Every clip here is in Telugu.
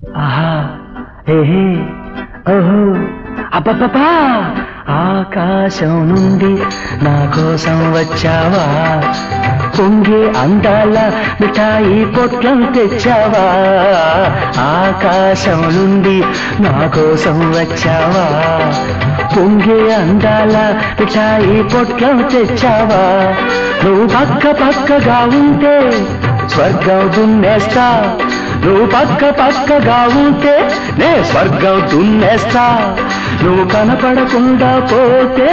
ఆహా ఏహే ఓహో అబ్బబ్బబ్బా ఆకాశం నుండి నా కోసం వచ్చావా పొంగి అందాల మిఠాయి పొట్లం తెచ్చావా ఆకాశం నుండి నా కోసం వచ్చావా పొంగి అందాల మిఠాయి పొట్లం తెచ్చావా నువ్వు పక్క పక్కగా ఉంటే స్వర్గం దున్నేస్తా నువ్వు పక్క పక్కగా ఉంటే నే స్వర్గం దున్నేస్తా నువ్వు కనపడకుండా పోతే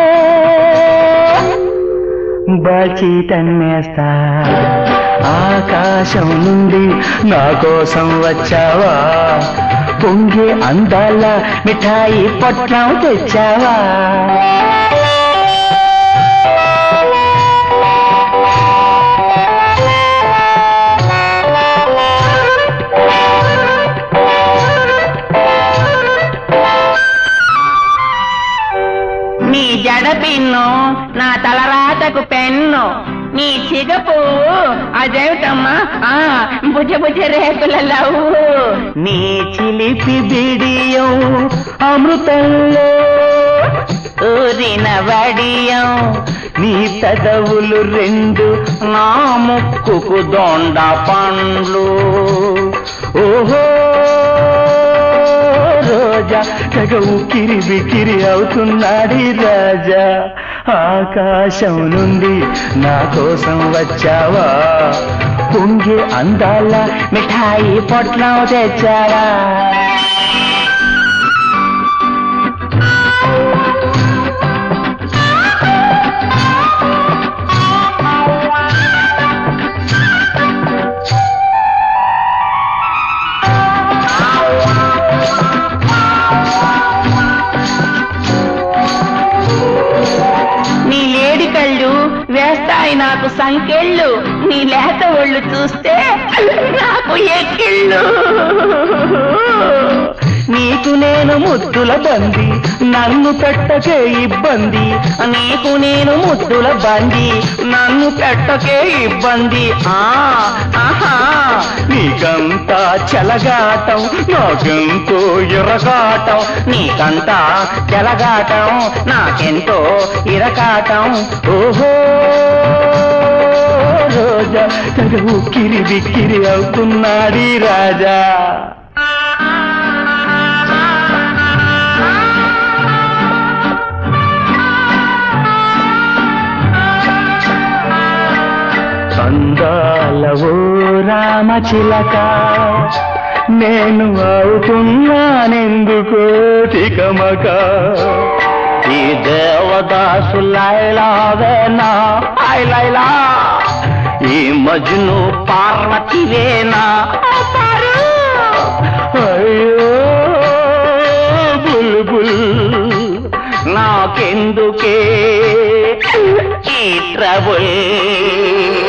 బాచి తన్నేస్తా ఆకాశం నుండి నా కోసం వచ్చావా పొంగి అందాల మిఠాయి పొట్లం తెచ్చావా నీ జడ పిన్ను నా తలరాతకు పెన్ను నీ చిగపు అదేమిటమ్మా ఆ బుజ్జ బుజ్జ రేకుల లవ్వు నీ చిలిపి బిడియం అమృతంలో ఊరిన వడియం నీ పెదవులు రెండు నా ముక్కుకు దొండ పండ్లు ఓహో రోజా తెగ ఉక్కిరి బిక్కిరి అవుతున్నాడి రాజా ఆకాశం నుండి నా కోసం వచ్చావా పొంగి అందాల మిఠాయి పొట్లం తెచ్చావా నీ లేడి కళ్ళు వేస్తాయి నాకు సంకెళ్ళు నీ లేత ఒళ్ళు చూస్తే నాకు ఎక్కిళ్ళు నీకు నేను ముద్దుల బంది నన్ను పెట్టకే ఇబ్బంది నీకు నేను ముద్దుల బంది నన్ను పెట్టకే ఇబ్బంది ఆ ఆహా నీకంతా చెలగాటం నాకెంతో ఎరగాటం నీకంతా జలగాటం నాకెంతో ఇరకాటం ఓహో రోజా తెగ ఉక్కిరి బిక్కిరి అవుతున్నాడి రాజా అందాల ఓ రామచిలక నేను అవుతున్నానెందుకో తికమక ఈ దేవదాసు లైలావేనా హాయ్ లైలా ఈ మజ్ను పార్వతివేనా అయ్యో బుల్బుల్ నాకెందుకే ఈ ట్రబుల్